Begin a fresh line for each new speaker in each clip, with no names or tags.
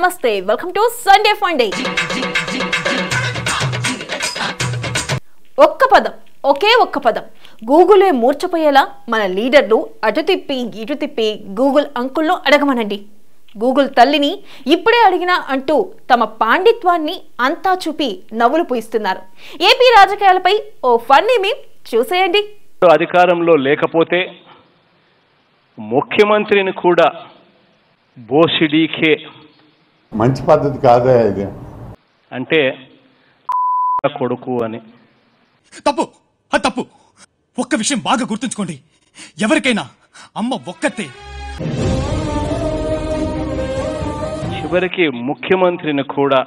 నమస్తే welcome to Sunday funday ఒక్క పదం ఒకే ఒక్క పదం గూగులే మూర్చపోయేలా మన లీడర్లు అటు తిప్పి ఇటు తిప్పి గూగుల్ అంకుల్లో అడగమనండి గూగుల్ తల్లిని ఇప్పుడే అడిగినా అంటూ తమ పాండిత్వాన్ని అంతా చూపి నవ్వులు పూయిస్తున్నారు ఏపీ రాజకీయాలపై ఓ ఫన్నీ మీ చూసేయండి
అధికారంలో లేకపోతే ముఖ్యమంత్రిని కూడా బోసిడీకే
మంచి పద్ధతి కాదా ఇది
అంటే కొడుకు అని
తప్పు అది తప్పు ఒక్క విషయం బాగా గుర్తుంచుకోండి ఎవరికైనా అమ్మ ఒక్కతే
చివరికి ముఖ్యమంత్రిని కూడా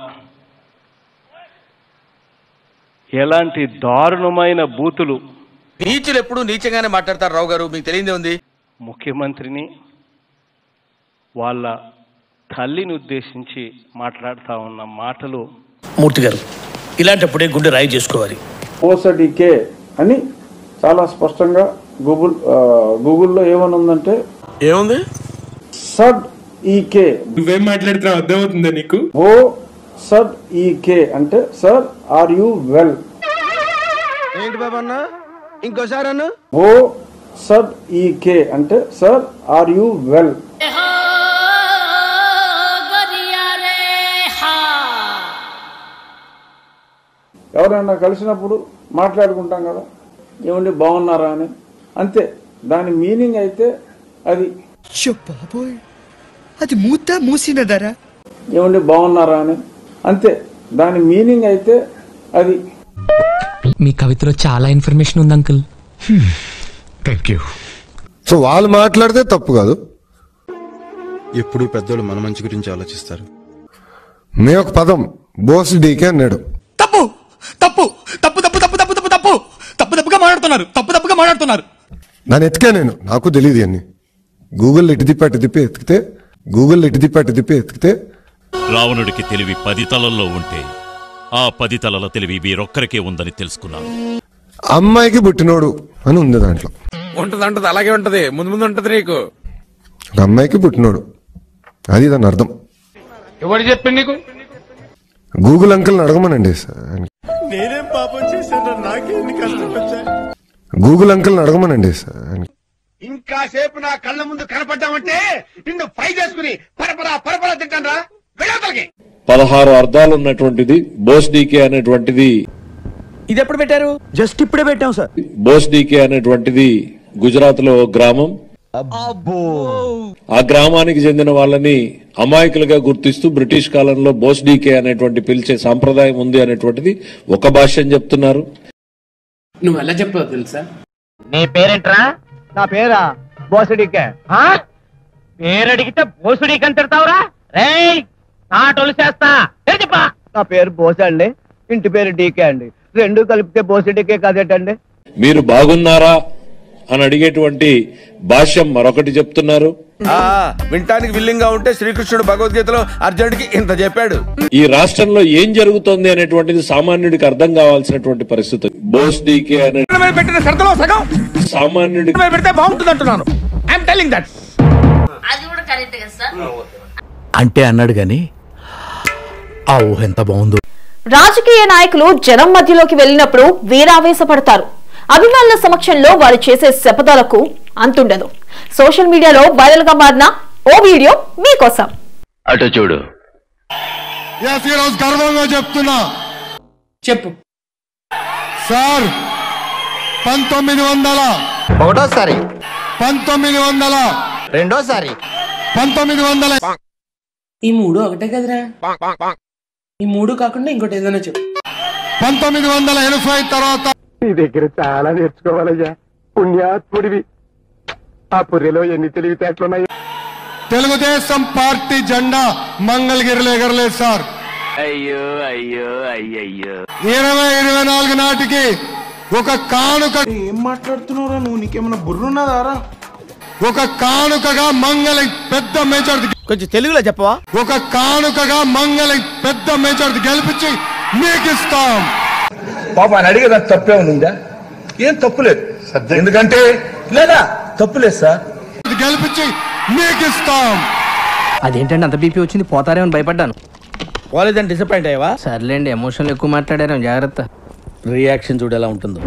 ఎలాంటి దారుణమైన బూతులు
నీచులు ఎప్పుడు నీచంగానే మాట్లాడతారు రావు గారు మీకు తెలియదే ఉంది
ముఖ్యమంత్రిని వాళ్ళ తల్లిని ఉద్దేశించి మాట్లాడుతూ ఉన్న మాటలు
మూర్తి గారు ఇలాంటప్పుడే గుండె రాయి చేసుకోవాలి
ఓసడికే అని చాలా స్పష్టంగా గూగుల్ ఆ, గూగుల్లో ఏమని ఉందంటే
ఏముంది
సడ్ ఈకే
నువ్వేం మాట్లాడుతున్నావు అర్థమవుతుందా నీకు
ఓ సడ్ ఈకే అంటే సర్ ఆర్ యు వెల్
ఏంటి బాబా అన్న ఇంకోసారి అన్న
ఓ సడ్ ఈకే అంటే సర్ ఆర్ యు వెల్ ఎవరైనా కలిసినప్పుడు మాట్లాడుకుంటాం కదా ఏమండి బాగున్నారా అని అంతే దాని మీనింగ్ అయితే అది
బాబోయ్ అది మూత మూసినదరా
ఏమండి బాగున్నారా అని అంతే దాని మీనింగ్ అయితే అది
మీ కవితలో చాలా ఇన్ఫర్మేషన్ ఉంది అంకుల్
థ్యాంక్ యూ
సో వాళ్ళు మాట్లాడితే తప్పు కాదు
ఎప్పుడు పెద్దోళ్ళు మన మంచి గురించి ఆలోచిస్తారు
మే ఒక పదం బోస్ డీకే అన్నాడు
తప్పు తప్పు తప్పు తప్పు తప్పు తప్పు తప్పు తప్పు తప్పు తప్పుగా మాట్లాడుతున్నారు తప్పు తప్పుగా మాట్లాడుతున్నారు
దాన్ని ఎతికా నేను నాకు తెలియదు అన్ని గూగుల్ ఇటు తిప్పి అటు తిప్పి ఎతికితే గూగుల్ ఇటు తిప్పి అటు తిప్పి ఎతికితే
రావణుడికి తెలివి పది తలల్లో ఉంటే ఆ పది తలల తెలివి వీరొక్కరికే ఉందని తెలుసుకున్నాను
అమ్మాయికి పుట్టినోడు అని ఉంది దాంట్లో
ఉంటది ఉంటది అలాగే ఉంటది ముందు ముందు ఉంటది నీకు
ఒక అమ్మాయికి పుట్టినోడు అది దాని అర్థం
ఎవరు చెప్పింది నీకు
గూగుల్ అంకుల్ని అడగమనండి సార్.
నేనేం పాపం చేశాను నాకేంది కష్టం వచ్చా
గూగుల్ అంకుల్ని అడగమనండి సార్.
ఇంకా సేపు నా కళ్ళ ముందు కనపడ్డామంటే నిన్ను ఫ్రై చేసుకుని పరపరా పరపరా తింటాను రా వెళ్ళతలకి
పదహారు అర్థాలు ఉన్నటువంటిది బోస్ డీకే అనేటువంటిది
ఇది ఎప్పుడు పెట్టారు జస్ట్ ఇప్పుడే పెట్టాం సార్
బోస్ డీకే అనేటువంటిది గుజరాత్ లో గ్రామం ఆ గ్రామానికి చెందిన వాళ్ళని అమాయకులుగా గుర్తిస్తూ బ్రిటిష్ కాలంలో బోస్ డీకే అనేటువంటి పిలిచే సాంప్రదాయం ఉంది అనేటువంటిది ఒక భాష అని చెప్తున్నారు
నువ్వు ఎలా చెప్పావు తెలుసా
నీ పేరేంట్రా నా పేరా బోసడికే పేరు అడిగితే బోసుడికి అని తిడతావురా రేయ్ నాటోలు చేస్తా చెప్పా నా పేరు బోస అండి ఇంటి పేరు డీకే అండి రెండు కలిపితే బోసడికే కదేటండి
మీరు బాగున్నారా అని అడిగేటువంటి భాష్యం మరొకటి చెప్తున్నారు
వింటానికి విల్లింగ్ గా ఉంటే శ్రీకృష్ణుడు భగవద్గీతలో అర్జునుడికి ఇంత చెప్పాడు
ఈ రాష్ట్రంలో ఏం జరుగుతోంది అనేటువంటిది సామాన్యుడికి అర్థం కావాల్సినటువంటి పరిస్థితి బోస్ డీకే అనే
పెట్టిన షరతులో సగం
సామాన్యుడికి
పెడితే బాగుంటుంది అంటున్నాను ఐఎమ్ టెలింగ్ దట్
అంటే అన్నాడు గాని ఆ ఊహ ఎంత బాగుందో
రాజకీయ నాయకులు జనం మధ్యలోకి వెళ్ళినప్పుడు వీరావేశపడతారు అభిమానుల సమక్షంలో వారు చేసే శపథాలకు అంతుండదు సోషల్ మీడియాలో వైరల్ గా మారిన ఓ వీడియో మీకోసం
అటు చూడు
Yes, ఈరోజు గర్వంగా చెప్తున్నా
చెప్పు
సార్ పంతొమ్మిది వందల
ఒకటోసారి
పంతొమ్మిది వందల
రెండోసారి
పంతొమ్మిది వందల
ఈ మూడు ఒకటే కదరా ఈ మూడు కాకుండా ఇంకోటి ఏదైనా చెప్పు
పంతొమ్మిది వందల ఎనభై తర్వాత
నీ దగ్గర చాలా నేర్చుకోవాలయ్యా పుణ్యాత్ముడివి ఆ పుర్రెలో ఎన్ని తెలివితేటలున్నాయి
తెలుగుదేశం పార్టీ జెండా మంగళగిరిలో ఎగరలేదు సార్
అయ్యో అయ్యో అయ్యయ్యో
ఇరవై ఇరవై నాలుగు నాటికి ఒక కానుక
ఏం మాట్లాడుతున్నావురా నువ్వు నీకేమైనా బుర్రున్నదారా
ఒక కానుకగా మంగళ పెద్ద మెజార్టీ
కొంచెం తెలుగులో చెప్పవా
ఒక కానుకగా మంగళ పెద్ద మెజార్టీ గెలిపించి మీకు ఇస్తాం
పాప ఆయన అడిగేదా తప్పే ఉందా ఏం తప్పులేదు ఎందుకంటే లేదా తప్పులేదు సార్
గెలిపించి మీకు ఇస్తాం
అదేంటండి అంత బీపీ వచ్చింది పోతారేమని భయపడ్డాను
పోలేదని డిసప్పాయింట్ అయ్యావా
సర్లేండి ఎమోషన్లు ఎక్కువ మాట్లాడారు జాగ్రత్త
రియాక్షన్ చూడు ఎలా ఉంటుందో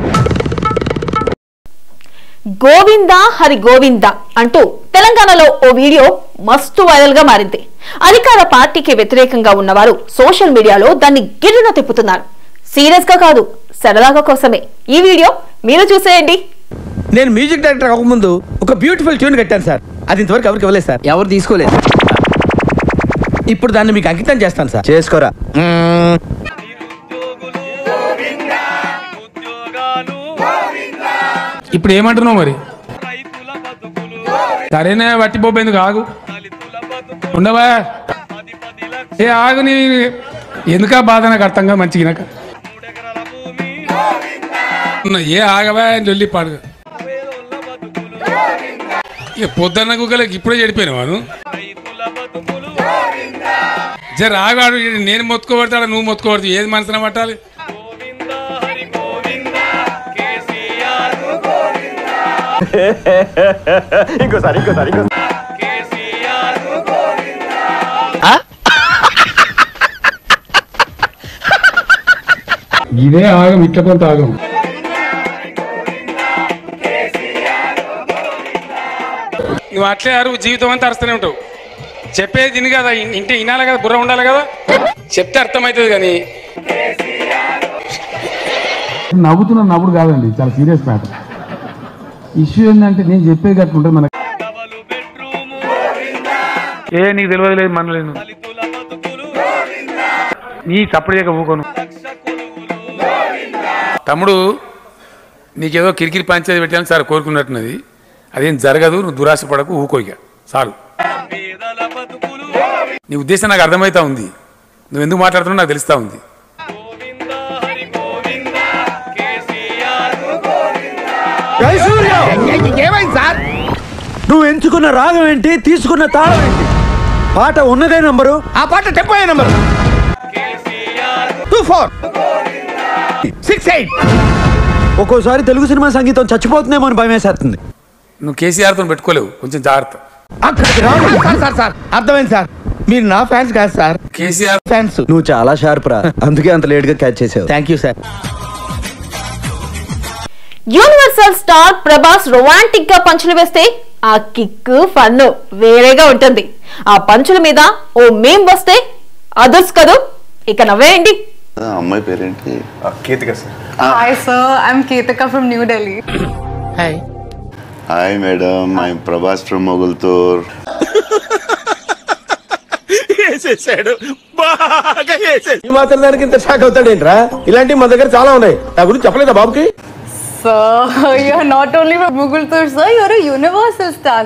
గోవింద హరి గోవింద అంటూ తెలంగాణలో ఓ వీడియో మస్తు వైరల్ గా మారింది అధికార పార్టీకి వ్యతిరేకంగా ఉన్నవారు సోషల్ మీడియాలో దాన్ని గిర్రున తిప్పుతున్నారు సీరియస్ గా కాదు సరదాగా కోసమే ఈ వీడియో మీరు చూసేయండి
నేను మ్యూజిక్ డైరెక్టర్ అవ్వకముందు ఒక బ్యూటిఫుల్ ట్యూన్ కట్టాను సార్ అది ఇంతవరకు ఎవరికి ఇవ్వలేదు సార్
ఎవరు తీసుకోలేదు
ఇప్పుడు దాన్ని మీకు అంకితం చేస్తాను సార్
చేసుకోరా
ఇప్పుడు ఏమంటున్నావు మరి సరేనే వట్టిపోపోయింది ఆగు ఉండవా ఏ ఆగు నీ ఎందుకా బాధ నాకు అర్థంగా మంచిగినాక ఏ ఆగవా అని వెళ్ళి పాడు ఇక పొద్దున్న గుగ్గలకి ఇప్పుడే చెడిపోయినా వాడు జర ఆగాడు ఈడు నేను మొత్తుకోబడతాడు నువ్వు మొత్తుకోబడతావు ఏది మనసున పట్టాలి
ఇంకోసారి ఇంకోసారి ఇంకో
ఇదే ఆగం ఇట్ల కొంత ఆగం నువ్వు అట్లే అరువు జీవితం అంతా అరుస్తూనే ఉంటావు చెప్పేది తిని కదా ఇన్- ఇంటి వినాలి కదా బుర్ర ఉండాలి కదా చెప్తే అర్థమవుతుంది కానీ నవ్వుతున్న నవ్వుడు కాదండి చాలా సీరియస్ మ్యాటర్ ఇష్యూ ఏంటంటే నేను చెప్పేది కట్టుకుంటే మనకి ఏ నీకు తెలియదు లేదు మనలేను నీ సప్పుడు చేయక ఊకోను తమ్ముడు నీకేదో కిరికిరి పంచేది పెట్టాను సార్ కోరుకున్నట్టున్నది అదేం జరగదు నువ్వు దురాశ పడకు ఊకో ఇక చాలు నీ ఉద్దేశం నాకు అర్థమవుతా ఉంది నువ్వు ఎందుకు మాట్లాడుతున్నావు నాకు తెలుస్తా ఉంది
ఏమైంది సార్ నువ్వు ఎంచుకున్న రాగం ఏంటి తీసుకున్న తాళం ఏంటి పాట ఉన్నదే నంబరు ఆ పాట tempo number two four six eight ఒక్కోసారి తెలుగు సినిమా సంగీతం చచ్చిపోతుందేమో అని భయం వేసేస్తుంది
నువ్వు కేసీఆర్తో పెట్టుకోలేవు కొంచెం జాగ్రత్త
అక్కడికి రావాలి సార్ సార్ సార్ అర్థమైంది సార్ మీరు నా ఫ్యాన్స్ కాదు సార్
కేసీఆర్
ఫ్యాన్స్
నువ్వు చాలా షార్ప్ రా అందుకే అంత లేట్ గా క్యాచ్ చేసావు
thank you sir
universal star Prabhas romantic గా పంచులు వేస్తే ఆ కిక్ ఫన్ వేరేగా ఉంటుంది ఆ పంచుల మీద ఓ మేం వస్తే అదర్స్ కదూ ఇక నవ్వేయండి
అమ్మాయి పేరేంటి
Ketika sir
Hi, sir. I'm Ketika from New Delhi.
Hi
hi madam I Prabhas from Mogalthur
వేసేసాడు బాగా వేసేసాడు ఈ మాత్రం దానికి ఇంత షాక్ అవుతాడేంట్రా ఇలాంటివి మా దగ్గర చాలా ఉన్నాయి నా గురించి చెప్పలేదా బాబుకి
Sir, you're not only from Mugultur, sir, you're a universal star.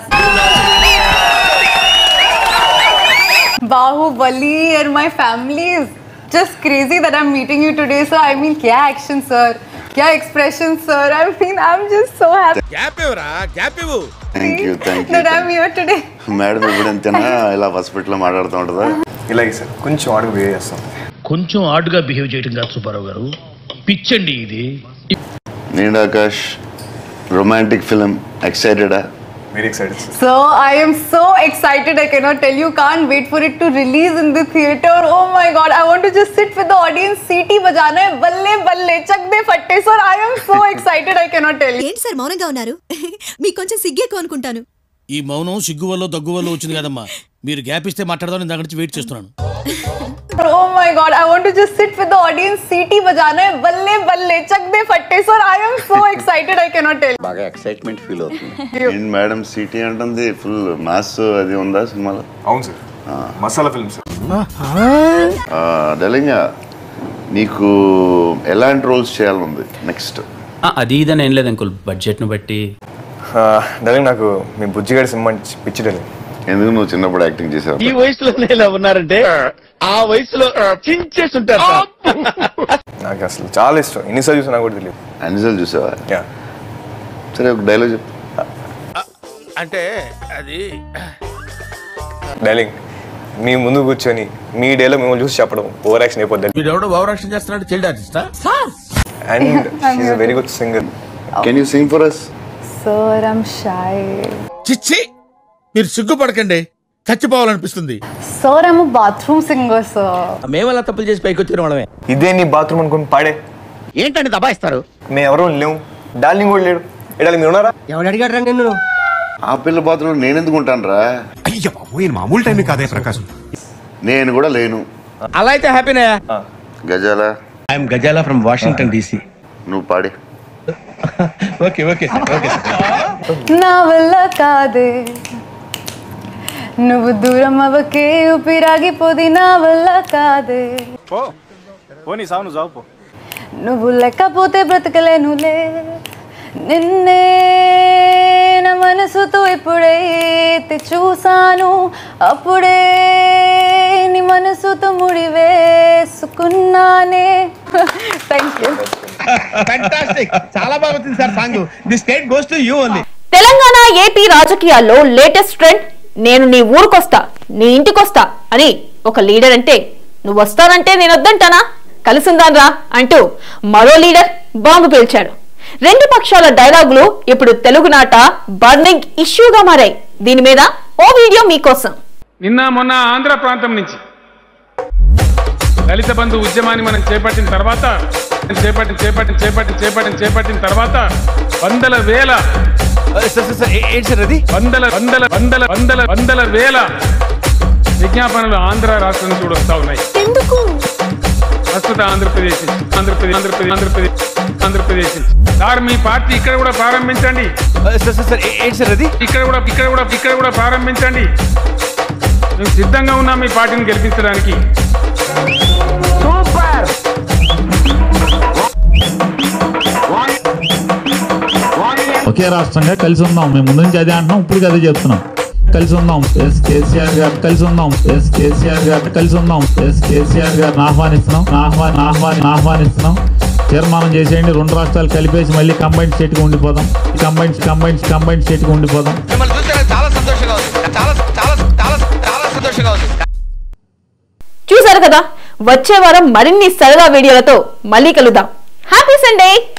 Bahubali and my family is just crazy that I'm meeting you today, sir. I mean, kya action, sir. Kya expression, sir. I mean, I'm just so happy
gap ఇవ్వరా gap ఇవ్వు
thank you thank you
that I'm here today.
Madam ఇప్పుడు అంతేనా ఇలా హాస్పిటల్లో మాట్లాడుతూ ఉంటుందా
ఇలాగే sir కొంచెం అడుగు బిహేవ్ చేస్తాం
కొంచెం ఆడుగా బిహేవ్ చేయడం కాదు సుబ్బారావు గారు పిచ్చండి ఇది
నేను ఆకాష్ రొమాంటిక్ ఫిలిం ఎక్సైటెడా
very excited
So I am so excited. I cannot tell you. Can't wait for it to release in the theater. Oh my god! I want to just sit with the audience. सीटी बजाना है बल्ले बल्ले चक दे फट्टे sir. I am so excited. I cannot tell you.
ఏంటి sir మౌనంగా ఉన్నారు మీకు కొంచెం సిగ్గేకో అనుకుంటాను
ఈ మౌనం సిగ్గు వల్ల దగ్గు వల్ల వచ్చింది కదమ్మా మీరు గ్యాప్ ఇస్తే మాట్లాడదాం నేను దగ్గర నుంచి వెయిట్ చేస్తున్నాను
Oh my god! I want to just sit with the audience. सीटी बजाना है बल्ले बल्ले चक दे फट्टे sir. I am so excited. I cannot tell you.
బాగా ఎక్సైట్మెంట్ ఫీల్ అవుతుంది ఏంటి మేడం సిటీ అంటుంది ఫుల్ మాస్ అది ఉందా సినిమాలో
అవును సార్ మసాలా ఫిల్మ్ సార్
డలింగా నీకు ఎలాంటి రోల్స్ చేయాలనుంది నెక్స్ట్
అది ఇదని ఏం లేదు అంకుల్ బడ్జెట్ను బట్టి
డలింగ్ నాకు మీ బుజ్జిగాడి సినిమా పిచ్చి డలింగ్
ఎందుకు నువ్వు చిన్నప్పుడు యాక్టింగ్ చేసావు
ఈ వయసులో ఇలా ఉన్నారంటే ఆ వయసులో చించేసి ఉంటారు సార్.
నాకు అసలు చాలా ఇష్టం ఎన్నిసార్లు చూసినా కూడా తెలియదు
అన్నిసార్లు చూసావా
యా
సరే ఒక డైలాగ్ చెప్పు
అంటే అది
డైలింగ్ మీ ముందు కూర్చొని మీ డేలో మిమ్మల్ని చూసి చెప్పడం ఓవర్ యాక్షన్ అయిపోద్ది
వీడెవడో ఓవరాక్షన్ చేస్తున్నాడు చైల్డ్ ఆర్టిస్టా
and she a very good singer
can you sing for us
Sir, I'm shy.
చిచ్చి మీరు సిగ్గుపడకండి చచ్చిపోవాలనిపిస్తుంది
Sir, I'm a bathroom singer, sir.
మేము అలా తప్పులు చేసి పైకి వచ్చిన వాళ్ళమే
ఇదే నీ బాత్రూమ్ అనుకుని పాడే
ఏంటండి దబాయిస్తారు
మేము ఎవరూ లేవు డార్లింగ్ కూడా లేడు ఎడాలి మీరు ఉన్నారా
ఎవడు అడిగాడు నిన్ను
ఆ పిల్ల బాత్రూంలో నేను ఎందుకు ఉంటాను రా
అయ్య బాబు మామూలు టైం కాదే ప్రకాశం
నేను కూడా లేను
అలా అయితే హ్యాపీనే
Gazala
I'm Gazala from Washington DC
నువ్వు పాడే
ఓకే ఓకే ఓకే
నా వల్ల కాదే నువ్వు దూరం అవ్వకే ఊపిరాగిపోది నా వల్ల కాదే
పోనీ సావు నువ్వు సావు పో
నువ్వు లేకపోతే బ్రతకలేనులే నిన్నే నా మనసుతో ఎప్పుడైతే చూసాను అప్పుడే నీ మనసుతో ముడివేసుకున్నానే థ్యాంక్ యూ
ఫ్యాంటాస్టిక్ చాలా బాగా వచ్చింది sir song the state goes to you only
Telangana AP రాజకీయాల్లో లేటెస్ట్ ట్రెండ్ నేను నీ ఊరికొస్తా నీ ఇంటికొస్తా అని ఒక లీడర్ అంటే నువ్వు వస్తానంటే నేను వద్దంటానా కలిసిందాన్రా అంటూ మరో లీడర్ బాంబు పేల్చాడు రెండు పక్షాల డైలాగులు ఇప్పుడు తెలుగునాట బర్నింగ్ ఇష్యూగా మారాయి దీని మీద ఓ వీడియో మీకోసం
నిన్న మొన్న ఆంధ్ర ప్రాంతం నుంచి దళిత బంధు ఉద్యమాన్ని మనం చేపట్టిన తర్వాత చేపట్టిన చేపట్టిన చేపట్టిన చేపట్టిన చేపట్టిన తర్వాత వందల వేల వందల వందల వందల వందల వందల వేల విజ్ఞాపనలు ఆంధ్ర రాష్ట్రం నుంచి కూడా వస్తా ఉన్నాయి ప్రస్తుత ఆంధ్రప్రదేశ్ నుంచి. ఆంధ్రప్రదేశ్ ఆంధ్రప్రదేశ్ ఆంధ్రప్రదేశ్ ఆంధ్రప్రదేశ్ నుంచి. సార్ మీ పార్టీ ఇక్కడ కూడా ప్రారంభించండి ఇక్కడ కూడా ఇక్కడ కూడా ఇక్కడ కూడా ప్రారంభించండి మేము సిద్ధంగా ఉన్నాం మీ పార్టీని గెలిపించడానికి
ఒకే రాష్ట్రంగా కలిసి ఉందాం మేము ముందు నుంచి అదే అంటున్నాం ఇప్పుడు అదే చెప్తున్నాం కలిసి ఉందాం ఎస్ కేసీఆర్ గారు కలిసి ఉందాం ఎస్ కేసీఆర్ గారు కలిసి ఉందాం ఎస్ కేసీఆర్ గారిని ఆహ్వానిస్తున్నాం ఆహ్వాని ఆహ్వాని ఆహ్వానిస్తున్నాం తీర్మానం చేసేయండి రెండు రాష్ట్రాలు కలిపేసి మళ్ళీ కంబైన్ స్టేట్గా ఉండిపోదాం కంబైన్ కంబైన్ కంబైన్ స్టేట్గా ఉండిపోదాం
మిమ్మల్ని చూస్తే నాకు చాలా సంతోషంగా ఉంది చాలా చాలా చాలా చాలా సంతోషంగా ఉంది
చూసారు కదా వచ్చే వారం మరిన్ని సరదా వీడియోలతో మళ్ళీ కలుద్దాం హ్యాపీ సండే